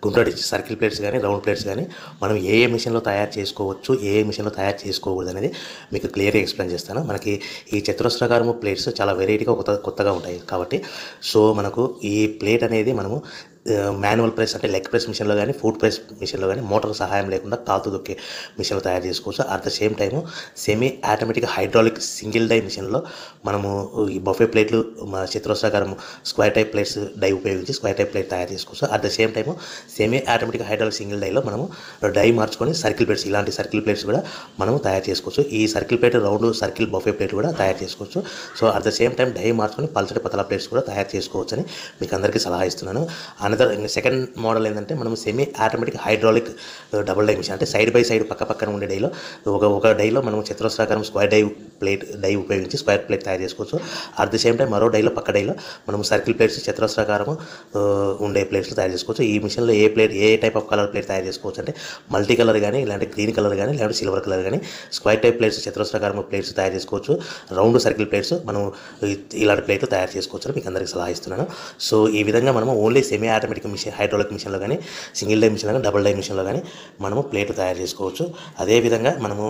గుండ్రటి circle plates కానీ round plates కానీ మనం ఏ ఏ మిషన్లో తయారు చేసుకోవచ్చు ఏ ఏ మిషన్లో తయారు చేసుకోకూడదు అనేది మీకు క్లియర్గా ఎక్స్ప్లెయిన్ చేస్తాను మనకి ఈ చతురస్రాకారము ప్లేట్స్ చాలా వెరైటీగా కొత్త కొత్తగా ఉంటాయి కాబట్టి సో మనకు ఈ ప్లేట్ అనేది మనము మాన్యువల్ ప్రెస్ అంటే లెగ్ ప్రెస్ మిషన్లో కానీ ఫుడ్ ప్రెస్ మిషన్లో కానీ మోటార్ సహాయం లేకుండా కాతు దొక్కే మిషన్లు తయారు చేసుకోవచ్చు at the same time semi automatic hydraulic single die మిషన్లో మనము ఈ బఫే ప్లేట్లు మన చతురస్రాకారం స్క్వేర్ టైప్ ప్లేట్స్ డై ఉపయోగించి స్క్వేర్ టైప్ ప్లేట్ తయారు చేసుకోవచ్చు at the same time semi automatic hydraulic single డైలో మనము డై మార్చుకొని సర్కిల్ ప్లేట్స్ ఇలాంటి సర్కిల్ ప్లేట్స్ కూడా మనము తయారు చేసుకోవచ్చు ఈ circle plate round circle buffet plate కూడా తయారు చేసుకోవచ్చు so at the same time die మార్చుకొని పల్చటి పతల ప్లేట్స్ కూడా తయారు చేసుకోవచ్చు అని మీకు అందరికీ సలహా ఇస్తున్నాను అనదర్ సెకండ్ మోడల్ ఏంటంటే మనం semi automatic hydraulic double die machine అంటే సైడ్ బై సైడ్ పక్క పక్కన ఉండే డైలో ఒక ఒక డైలో మనం చతురస్రాకారం స్క్వేర్ డై ప్లేట్ డై ఉపయోగించి స్క్వేర్ ప్లేట్ తయారు చేసుకోవచ్చు అట్ ది సేమ్ టైం మరో డైలో పక్క డైలో మనం సర్కిల్ ప్లేట్స్ చతురస్రాకారం ఉండే ప్లేట్స్ తయారు చేసుకోవచ్చు ఈ మిషన్లో ఏ ప్లేట్ ఏ టైప్ ఆఫ్ కలర్ ప్లేట్ తయారు చేసుకోవచ్చు అంటే మల్టీ కలర్ కానీ ఇలాంటి గ్రీన్ కలర్ కానీ లేదంటే సిల్వర్ కలర్ కానీ స్క్వేర్ టైప్ ప్లేట్స్ చతురస్రాకారం ప్లేట్స్ తయారు చేసుకోవచ్చు రౌండ్ సర్కిల్ ప్లేట్స్ మనం ఇ- ఇలాంటి ప్లేట్లు తయారు చేసుకోవచ్చు అని మీకు అందరికీ సలహా ఇస్తున్నాను సో ఈ విధంగా మనము only semi automatic machine hydraulic మిషన్లో కానీ సింగిల్ డై మిషన్లో కానీ డబుల్ డై మిషన్లో కానీ మనము ప్లేట్లు తయారు చేసుకోవచ్చు అదేవిధంగా మనము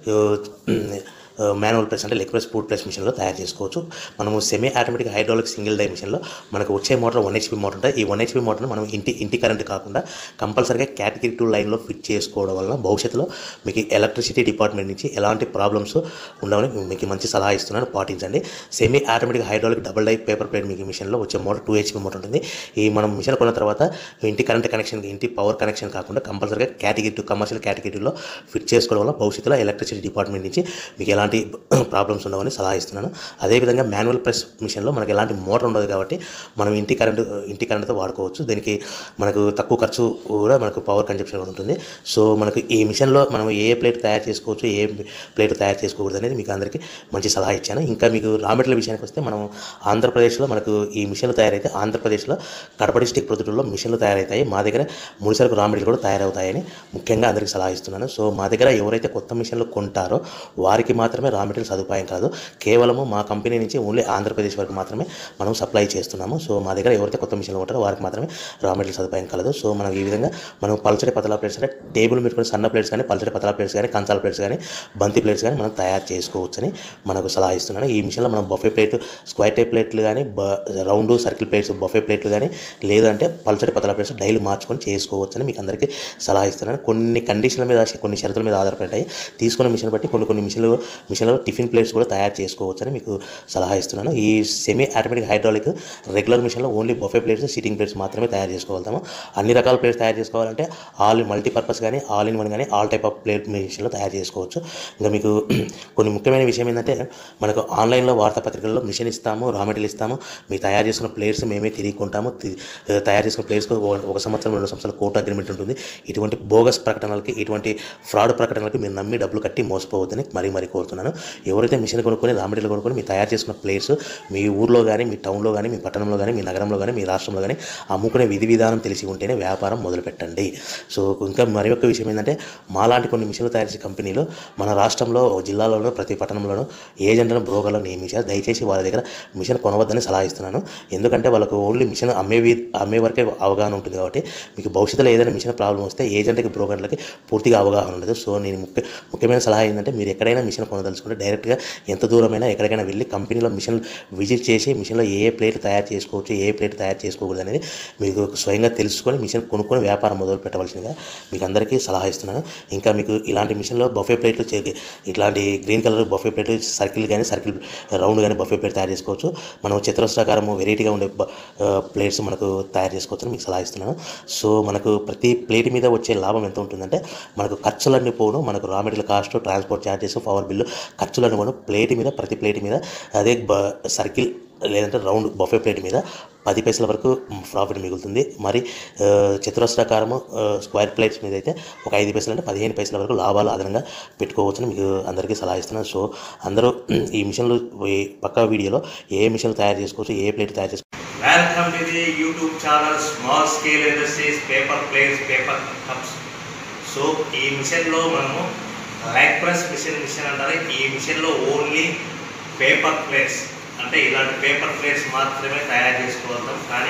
మాన్యువల్ ప్రెస్ అంటే లెగ్ ప్రెస్ ఫుడ్ ప్రెస్ మిషన్లో తయారు చేసుకోవచ్చు మనము semi automatic hydraulic single die మిషన్లో మనకు వచ్చే మోటార్ వన్ హెచ్పి మోటార్ ఉంటుంది ఈ వన్ హెచ్పి మోటార్ని మనం ఇంటి ఇంటి కరెంట్ కాకుండా కంపల్సరీగా కేటగిరీ టూ లైన్లో ఫిట్ చేసుకోవడం వలన భవిష్యత్తులో మీకు ఎలక్ట్రిసిటీ డిపార్ట్మెంట్ నుంచి ఎలాంటి ప్రాబ్లమ్స్ ఉండవని మీకు మంచి సలహా ఇస్తున్నాను పాటించండి semi automatic hydraulic double die paper plate మీకు మిషన్లో వచ్చే మోటార్ టూ హెచ్పి మోటార్ ఉంటుంది ఈ మనం మిషన్ కొన్న తర్వాత ఇంటి కరెంట్ కనెక్షన్ ఇంటి పవర్ కనెక్షన్ కాకుండా కంపల్సరీగా కేటగిరీ టూ కమర్షియల్ కేటగిరీలో ఫిట్ చేసుకోవడం వల్ల భవిష్యత్తులో ఎలక్ట్రిసిటీ డిపార్ట్మెంట్ నుంచి మీకు ఎలాంటి ప్రాబ్లమ్స్ ఉండవని సలహా ఇస్తున్నాను అదేవిధంగా మాన్యువల్ ప్రెస్ మిషన్లో మనకి ఎలాంటి మోటార్ ఉండదు కాబట్టి మనం ఇంటి కరెంటు ఇంటి కరెంటుతో వాడుకోవచ్చు దీనికి మనకు తక్కువ ఖర్చు కూడా మనకు పవర్ కన్జప్షన్ కూడా ఉంటుంది సో మనకు ఈ మిషన్లో మనం ఏ ప్లేట్ తయారు చేసుకోవచ్చు ఏ ప్లేట్ తయారు చేసుకోకూడదు అనేది మీకు అందరికీ మంచి సలహా ఇచ్చాను ఇంకా మీకు రా మెటీరియల్ విషయానికి వస్తే మనం ఆంధ్రప్రదేశ్లో మనకు ఈ మిషన్లు తయారైతే ఆంధ్రప్రదేశ్లో కడప డిస్టిక్ ప్రొద్దుటూరులో మిషన్లు తయారవుతాయి మా దగ్గర ముడిసరకు రా మెటీరియల్ కూడా తయారవుతాయని ముఖ్యంగా అందరికీ సలహా ఇస్తున్నాను సో మా దగ్గర ఎవరైతే కొత్త మిషన్లు కొంటారో వారికి మాత్రమే రా మెటీరియల్ సదుపాయం కాదు కేవలము మా కంపెనీ నుంచి ఓన్లీ ఆంధ్రప్రదేశ్ వరకు మాత్రమే మనం సప్లై చేస్తున్నాము సో మా దగ్గర ఎవరైతే కొత్త మిషన్లు ఉంటారో వారికి మాత్రమే రా మెటీరియల్ సదుపాయం కలదు సో మనం ఈ విధంగా మనం పల్చడి పతలా ప్లేట్స్ అంటే టేబుల్ మీద కూడా సన్న ప్లేట్స్ కానీ పల్చడి పతలా ప్లేట్స్ కానీ కంచాల ప్లేట్స్ కానీ బంతి ప్లేట్స్ కానీ మనం తయారు చేసుకోవచ్చని మనకు సలహా ఇస్తున్నాను ఈ మిషన్లో మనం బఫే ప్లేట్ స్క్వేర్ టైప్ ప్లేట్లు కానీ రౌండ్ సర్కిల్ ప్లేట్స్ బఫే ప్లేట్లు కానీ లేదంటే పల్చడి పతలా ప్లేట్స్ డైలీ మార్చుకొని చేసుకోవచ్చని మీకు అందరికీ సలహా ఇస్తున్నాను కొన్ని కండిషన్ల మీద కొన్ని షరతుల మీద ఆధారపడ్డాయి తీసుకున్న మిషన్ బట్టి కొన్ని కొన్ని మిషన్లు మిషన్లో టిఫిన్ ప్లేట్స్ కూడా తయారు చేసుకోవచ్చని మీకు సలహా ఇస్తున్నాను ఈ సెమీ ఆటోమేటిక్ హైడ్రాలిక్ రెగ్యులర్ మిషన్లో only buffet plates sitting plates మాత్రమే తయారు చేసుకోగలుగుతాము అన్ని రకాల ప్లేట్స్ తయారు చేసుకోవాలంటే ఆల్ మల్టీపర్పస్ కానీ ఆల్ ఇన్ వన్ కానీ ఆల్ టైప్ ఆఫ్ ప్లేట్ మిషన్లో తయారు చేసుకోవచ్చు ఇంకా మీకు కొన్ని ముఖ్యమైన విషయం ఏంటంటే మనకు ఆన్లైన్లో వార్తాపత్రికల్లో మిషన్ ఇస్తాము రా మెటీరియల్ ఇస్తాము మీరు తయారు చేసుకున్న ప్లేట్స్ మేమే తిరిగి కొంటాము తి- తయారు చేసుకున్న ప్లేట్స్కి ఒక సంవత్సరం రెండు సంవత్సరాల కోర్టు అగ్రిమెంట్ ఉంటుంది ఇటువంటి బోగస్ ప్రకటనలకి ఇటువంటి ఫ్రాడ్ ప్రకటనలకి మీరు నమ్మి డబ్బులు కట్టి మోసపోవద్దని మరీ మరీ కోరుతున్నాను ఎవరైతే మిషన్ కొనుక్కొని రా మెటీరియల్ కొనుక్కొని మీరు తయారు చేసుకున్న ప్లేట్స్ మీ ఊర్లో కానీ మీ టౌన్లో కానీ మీ పట్టణంలో కానీ మీ నగరంలో కానీ మీ రాష్ట్రంలో కానీ అమ్ముకునే విధి విధానం తెలిసి ఉంటేనే వ్యాపారం మొదలు పెట్టండి సో ఇంకా మరి ఒక విషయం ఏంటంటే మాలాంటి కొన్ని మిషన్లు తయారు చేసే కంపెనీలు మన రాష్ట్రంలో ఓ జిల్లాలోనూ ప్రతి పట్టణంలోనూ ఏజెంట్లను బ్రోకర్లను నియమించారు దయచేసి వాళ్ళ దగ్గర మిషన్ కొనవద్దని సలహా ఇస్తున్నాను ఎందుకంటే వాళ్ళకు ఓన్లీ మిషన్ అమ్మే వి- అమ్మే వరకే అవగాహన ఉంటుంది కాబట్టి మీకు భవిష్యత్తులో ఏదైనా మిషన్ ప్రాబ్లం వస్తే ఏజెంట్కి బ్రోకర్లకి పూర్తిగా అవగాహన ఉండదు సో నేను ముఖ్య ముఖ్యమైన సలహా ఏంటంటే మీరు ఎక్కడైనా మిషన్ కొనదలుచుకుంటే డైరెక్ట్గా ఎంత దూరమైనా ఎక్కడికైనా వెళ్ళి కంపెనీలో మిషన్ విజిట్ చేసి మిషన్లో ఏ ఏ ప్లేట్ తయారు చేసుకోవచ్చు ఏ ప్లేట్ తయారు చేసుకోకూడదు అనేది మీకు స్వయంగా తెలుసుకొని మిషన్ కొనుక్కొని వ్యాపారం మొదలు పెట్టవలసిందిగా మీకు అందరికీ సలహా ఇస్తున్నాను ఇంకా మీకు ఇలాంటి మిషన్లో బఫే ప్లేట్లు చే- ఇట్లాంటి green colour buffet plate circle కానీ సర్కిల్ రౌండ్ కానీ బఫే ప్లేట్ తయారు చేసుకోవచ్చు మనం చతురస్రాకారము వెరైటీగా ఉండే బ- ఆ, ప్లేట్స్ మనకు తయారు చేసుకోవచ్చు అని మీకు సలహా ఇస్తున్నాను సో మనకు ప్రతి ప్లేట్ మీద వచ్చే లాభం ఎంత ఉంటుందంటే మనకు ఖర్చులన్నీ పోను మనకు raw material cost transport charges power bill ఖర్చులన్నీ పోను ప్లేట్ మీద ప్రతి ప్లేట్ మీద అదే బ సర్కిల్ లేదంటే రౌండ్ బఫే ప్లేట్ మీద పది పైసల వరకు ప్రాఫిట్ మిగులుతుంది మరి ఆ, చతురస్రాకారము ఆ, స్క్వేర్ ప్లేట్స్ మీద అయితే ఒక ఐదు పైసలు అంటే పదిహేను పైసల వరకు లాభాలు అదనంగా పెట్టుకోవచ్చని మీకు అందరికీ సలహా ఇస్తున్నాను సో అందరూ ఈ మిషన్లు ఈ పక్కా వీడియోలో ఏ మిషన్లు తయారు చేసుకోవచ్చు ఏ ప్లేట్ తయారు చేసుకోవచ్చు welcome to the YouTube channel small scale industries paper plates paper cups so ఈ మిషన్లో మనము ర్యాక్ ప్రెస్ మిషన్ మిషన్ అంటారు ఈ మిషన్లో ఓన్లీ పేపర్ ప్లేట్స్ అంటే ఇలాంటి పేపర్ ప్లేట్స్ మాత్రమే తయారు చేసుకోగలుగుతాం కానీ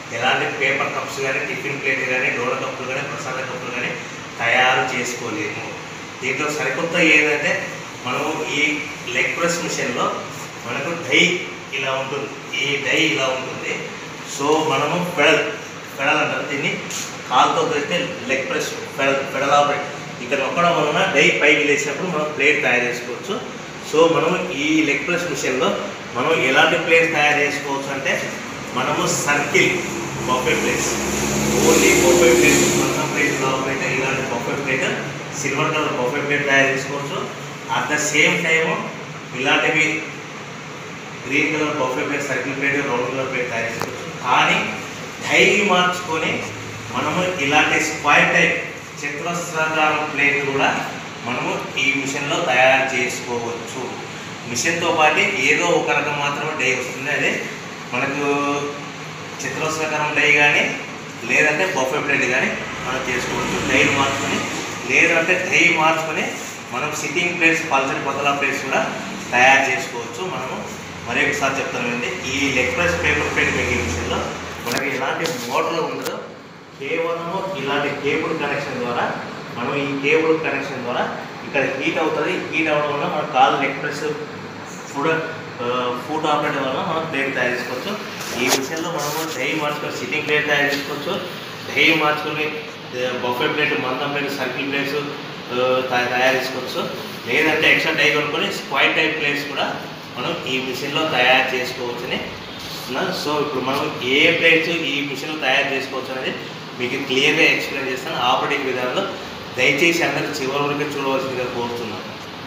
ఎలాంటి పేపర్ కప్స్ కానీ టిఫిన్ ప్లేట్ కానీ డోర కప్పులు కానీ ప్రసాద కప్పులు కానీ తయారు చేసుకోలేము దీంట్లో సరికొత్త ఏంటంటే మనము ఈ లెగ్ ప్రెస్ మిషన్లో మనకు డై ఇలా ఉంటుంది ఈ డై ఇలా ఉంటుంది సో మనము పెడల్ పెడల్ అంటారు దీన్ని కాలుతో పెడితే leg press pedal pedal operate ఇక్కడ నొక్కడం వలన డై పైకి లేచినప్పుడు మనం ప్లేట్ తయారు చేసుకోవచ్చు సో మనము ఈ లెగ్ ప్రెస్ మిషన్లో మనం ఎలాంటి ప్లేట్ తయారు చేసుకోవచ్చు అంటే మనము circle buffet plates only buffet plate మన ప్లేట్ ప్లేట్ ఇలాంటి buffet plate silver colour buffet plate తయారు చేసుకోవచ్చు అట్ ద సేమ్ టైము ఇలాంటివి green colour buffet plate circle plate round colour plate తయారు చేసుకోవచ్చు కానీ డైలీ మార్చుకొని మనము ఇలాంటి స్క్వైర్ టైప్ చతురస్రాకారం ప్లేట్ కూడా మనము ఈ మిషన్లో తయారు చేసుకోవచ్చు మిషన్తో పాటు ఏదో ఒక రకం మాత్రమే డై వస్తుంది అదే మనకు చతురస్రాకారం డై కానీ లేదంటే బఫే ప్లేట్ కానీ మనం చేసుకోవచ్చు డైలు మార్చుకొని లేదంటే డై మార్చుకొని మనం సిట్టింగ్ ప్లేట్స్ పల్సరి పతలా ప్లేట్స్ కూడా తయారు చేసుకోవచ్చు మనము మరి ఒకసారి చెప్తానండి ఈ leg press paper plate making మిషన్లో మనకి ఎలాంటి మోటార్ ఉండదు కేవలము ఇలాంటి కేబుల్ కనెక్షన్ ద్వారా మనం ఈ కేబుల్ కనెక్షన్ ద్వారా ఇక్కడ హీట్ అవుతుంది హీట్ అవ్వడం వల్ల మన కాలు leg press foot foot operate వల్ల మనం ప్లేట్ తయారు చేసుకోవచ్చు ఈ విషయంలో మనము డై మార్చుకొని సిట్టింగ్ ప్లేట్ తయారు చేసుకోవచ్చు డై మార్చుకొని బఫే ప్లేట్ మందం ప్లేట్ సర్కిల్ ప్లేట్స్ తయారు చేసుకోవచ్చు లేదంటే ఎక్స్ట్రా డై కొనుక్కొని స్క్వైర్ టైప్ ప్లేట్స్ కూడా మనం ఈ మిషన్లో తయారు చేసుకోవచ్చని చెప్తున్నాను సో ఇప్పుడు మనం ఏ ప్లేట్స్ ఈ మిషన్లో తయారు చేసుకోవచ్చు అనేది మీకు క్లియర్గా ఎక్స్ప్లెయిన్ చేస్తాను ఆపరేటింగ్ విధానంలో దయచేసి అందరూ చివరి వరకు చూడవలసిందిగా కోరుతున్నాను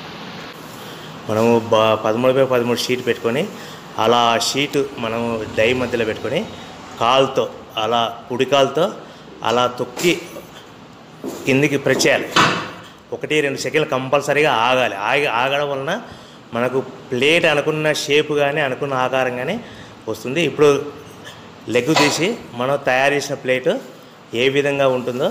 మనము బా పదమూడు బై పదమూడు షీట్ పెట్టుకొని అలా షీట్ మనము డై మధ్యలో పెట్టుకొని కాలుతో అలా కుడి కాలుతో అలా తొక్కి కిందికి ప్రెస్ చేయాలి ఒకటి రెండు సెకండ్లు కంపల్సరీగా ఆగాలి ఆగి ఆగడం వలన మనకు ప్లేట్ అనుకున్న షేప్ కానీ అనుకున్న ఆకారం కానీ వస్తుంది ఇప్పుడు లెగ్ తీసి మనం తయారు చేసిన ప్లేట్ ఏ విధంగా ఉంటుందో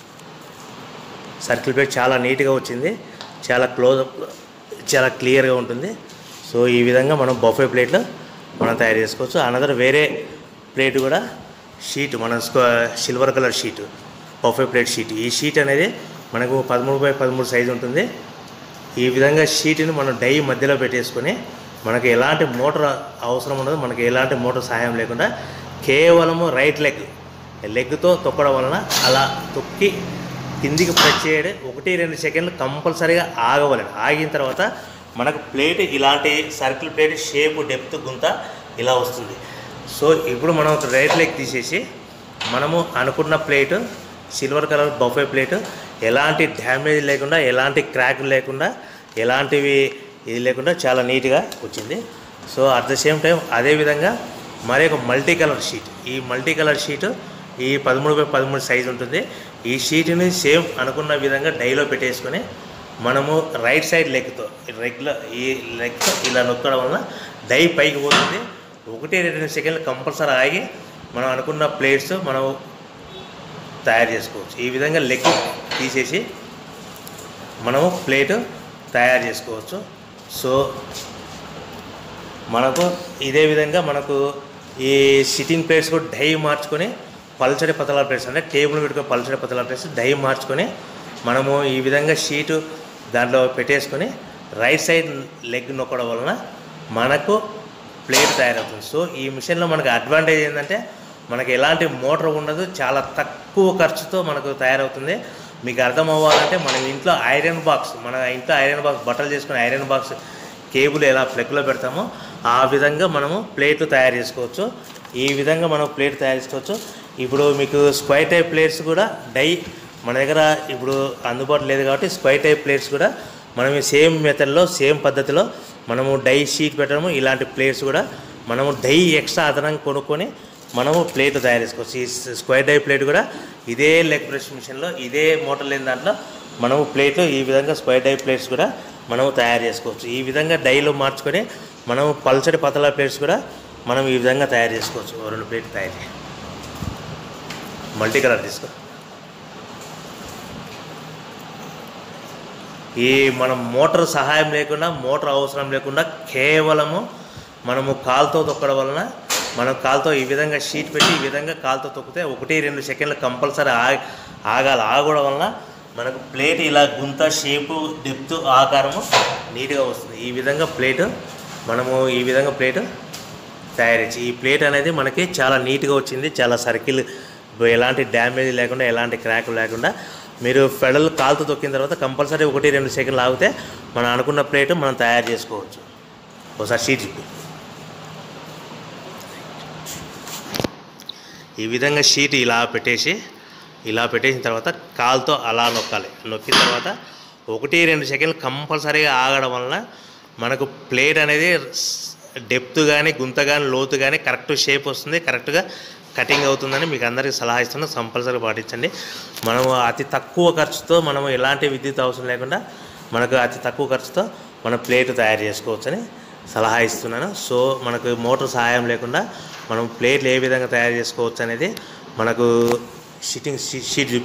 సర్కిల్ ప్లేట్ చాలా నీట్గా వచ్చింది చాలా క్లోజ్ చాలా క్లియర్గా ఉంటుంది సో ఈ విధంగా మనం బఫే ప్లేట్లో మనం తయారు చేసుకోవచ్చు అనదర్ వేరే ప్లేట్ కూడా షీట్ మన silver colour sheet buffet plate sheet ఈ షీట్ అనేది మనకు పదమూడు బై పదమూడు సైజు ఉంటుంది ఈ విధంగా షీట్ని మనం డై మధ్యలో పెట్టేసుకొని మనకి ఎలాంటి మోటార్ అవసరం ఉండదు మనకి ఎలాంటి మోటార్ సహాయం లేకుండా కేవలము రైట్ లెగ్ లెగ్తో తొక్కడం వలన అలా తొక్కి కిందికి ప్రెస్ చేయడం ఒకటి రెండు సెకండ్లు కంపల్సరీగా ఆగవలను ఆగిన తర్వాత మనకు ప్లేట్ ఇలాంటి సర్కిల్ ప్లేట్ షేప్ డెప్త్ గుంత ఇలా వస్తుంది సో ఇప్పుడు మనం ఒక రైట్ లెగ్ తీసేసి మనము అనుకున్న plate silver colour buffet plate ఎలాంటి డ్యామేజ్ లేకుండా ఎలాంటి క్రాక్ లేకుండా ఎలాంటివి ఇది లేకుండా చాలా నీట్గా వచ్చింది so at the same time అదేవిధంగా మరి ఒక మల్టీ కలర్ షీట్ ఈ మల్టీ కలర్ షీట్ ఈ పదమూడు బై పదమూడు సైజు ఉంటుంది ఈ షీట్ని సేమ్ అనుకున్న విధంగా డైలో పెట్టేసుకొని మనము రైట్ సైడ్ లెగ్తో రెగ్యులర్ ఈ లెగ్తో ఇలా నొక్కడం వలన డై పైకి పోతుంది ఒకటి రెండు సెకండ్లు కంపల్సరీ ఆగి మనం అనుకున్న ప్లేట్స్ మనం తయారు చేసుకోవచ్చు ఈ విధంగా లెగ్ తీసేసి మనము ప్లేట్ తయారు చేసుకోవచ్చు సో మనకు ఇదే విధంగా మనకు ఈ సిట్టింగ్ ప్లేట్స్ కూడా డై మార్చుకొని పల్చడి పతలా ప్లేట్స్ అంటే టేబుల్ పెట్టుకుని పల్చడి పతలా ప్లేట్స్ డై మార్చుకొని మనము ఈ విధంగా షీటు దాంట్లో పెట్టేసుకొని రైట్ సైడ్ లెగ్ నొక్కడం వలన మనకు ప్లేట్ తయారవుతుంది సో ఈ మిషన్లో మనకు అడ్వాంటేజ్ ఏంటంటే మనకి ఎలాంటి మోటార్ ఉండదు చాలా తక్కువ ఖర్చుతో మనకు తయారవుతుంది మీకు అర్థం అవ్వాలంటే మనం ఇంట్లో ఐరన్ బాక్స్ మన ఇంట్లో ఐరన్ బాక్స్ బట్టలు చేసుకుని ఐరన్ బాక్స్ కేబుల్ ఎలా ప్లగ్లో పెడతామో ఆ విధంగా మనము ప్లేట్లు తయారు చేసుకోవచ్చు ఈ విధంగా మనం ప్లేట్ తయారు చేసుకోవచ్చు ఇప్పుడు మీకు స్క్వైర్ టైప్ ప్లేట్స్ కూడా డై మన దగ్గర ఇప్పుడు అందుబాటులో లేదు కాబట్టి స్క్వైర్ టైప్ ప్లేట్స్ కూడా మనం సేమ్ మెథడ్లో సేమ్ పద్ధతిలో మనము డై షీట్ పెట్టడము ఇలాంటి ప్లేట్స్ కూడా మనము డై ఎక్స్ట్రా అదనంగా కొనుక్కొని మనము ప్లేట్ తయారు చేసుకోవచ్చు ఈ స్క్వైర్ డై ప్లేట్ కూడా ఇదే లెగ్ ప్రెస్ మిషన్లో ఇదే మోటార్ లేని దాంట్లో మనము ప్లేట్లు ఈ విధంగా స్క్వైర్ డై ప్లేట్స్ కూడా మనము తయారు చేసుకోవచ్చు ఈ విధంగా డైలో మార్చుకొని మనము పల్చడి పతలా ప్లేట్స్ కూడా మనం ఈ విధంగా తయారు చేసుకోవచ్చు ఓ రెండు ప్లేట్లు తయారు చేయి మల్టీ కలర్ తీసుకో ఈ మనం మోటార్ సహాయం లేకుండా మోటార్ అవసరం లేకుండా కేవలము మనము కాలుతో తొక్కడం వలన మనం కాలుతో ఈ విధంగా షీట్ పెట్టి ఈ విధంగా కాలుతో తొక్కితే ఒకటి రెండు సెకండ్లు కంపల్సరీ ఆగి ఆగాలి ఆగడం వలన మనకు ప్లేట్ ఇలా గుంత షేపు డెప్త్ ఆకారము నీట్గా వస్తుంది ఈ విధంగా ప్లేట్ మనము ఈ విధంగా ప్లేట్ తయారు చేసి ఈ ప్లేట్ అనేది మనకి చాలా నీట్గా వచ్చింది చాలా సర్కిల్ ఎలాంటి డ్యామేజ్ లేకుండా ఎలాంటి క్రాక్ లేకుండా మీరు ఫెడల్ కాలుతో తొక్కిన తర్వాత కంపల్సరీ ఒకటి రెండు సెకండ్లు ఆగితే మనం అనుకున్న ప్లేట్ మనం తయారు చేసుకోవచ్చు ఒకసారి షీట్ చూపి ఈ విధంగా షీట్ ఇలా పెట్టేసి ఇలా పెట్టేసిన తర్వాత కాలుతో అలా నొక్కాలి నొక్కిన తర్వాత ఒకటి రెండు సెకండ్లు కంపల్సరీగా ఆగడం వలన మనకు ప్లేట్ అనేది డెప్త్ కానీ గుంత కానీ లోతు కానీ కరెక్ట్ షేప్ వస్తుంది కరెక్ట్గా కటింగ్ అవుతుందని మీకు అందరికీ సలహా ఇస్తున్నా కంపల్సరీ పాటించండి మనము అతి తక్కువ ఖర్చుతో మనము ఎలాంటి విద్యుత్ అవసరం లేకుండా మనకు అతి తక్కువ ఖర్చుతో మన ప్లేట్ తయారు చేసుకోవచ్చని సలహా ఇస్తున్నాను సో మనకు మోటార్ సహాయం లేకుండా మనం ప్లేట్లు ఏ విధంగా తయారు చేసుకోవచ్చు అనేది మనకు షీటింగ్ షీట్